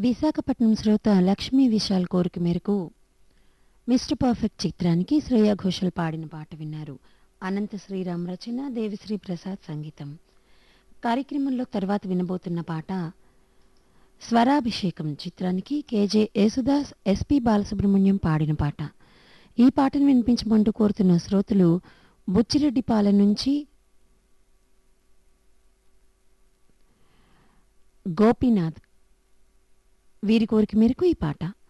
విశాఖపట్నం శ్రోత లక్ష్మీ విశాల్ కోరిక మేరకు మిస్టర్ పర్ఫెక్ట్ చిత్రానికి శ్రేయా ఘోషల్ పాడిన పాట విన్నారు అనంత శ్రీరామ్ రచన దేవిశ్రీ ప్రసాద్ సంగీతం కార్యక్రమంలో తర్వాత వినబోతున్న పాట స్వరాభిషేకం చిత్రానికి కేజే యేసుదాస్ ఎస్పి బాలసుబ్రహ్మణ్యం పాడిన పాట ఈ పాటను వినిపించమంటూ కోరుతున్న శ్రోతలు బుచ్చిరెడ్డిపాలెం నుంచి గోపీనాథ్ వీరి కోరిక మేరకు ఈ పాట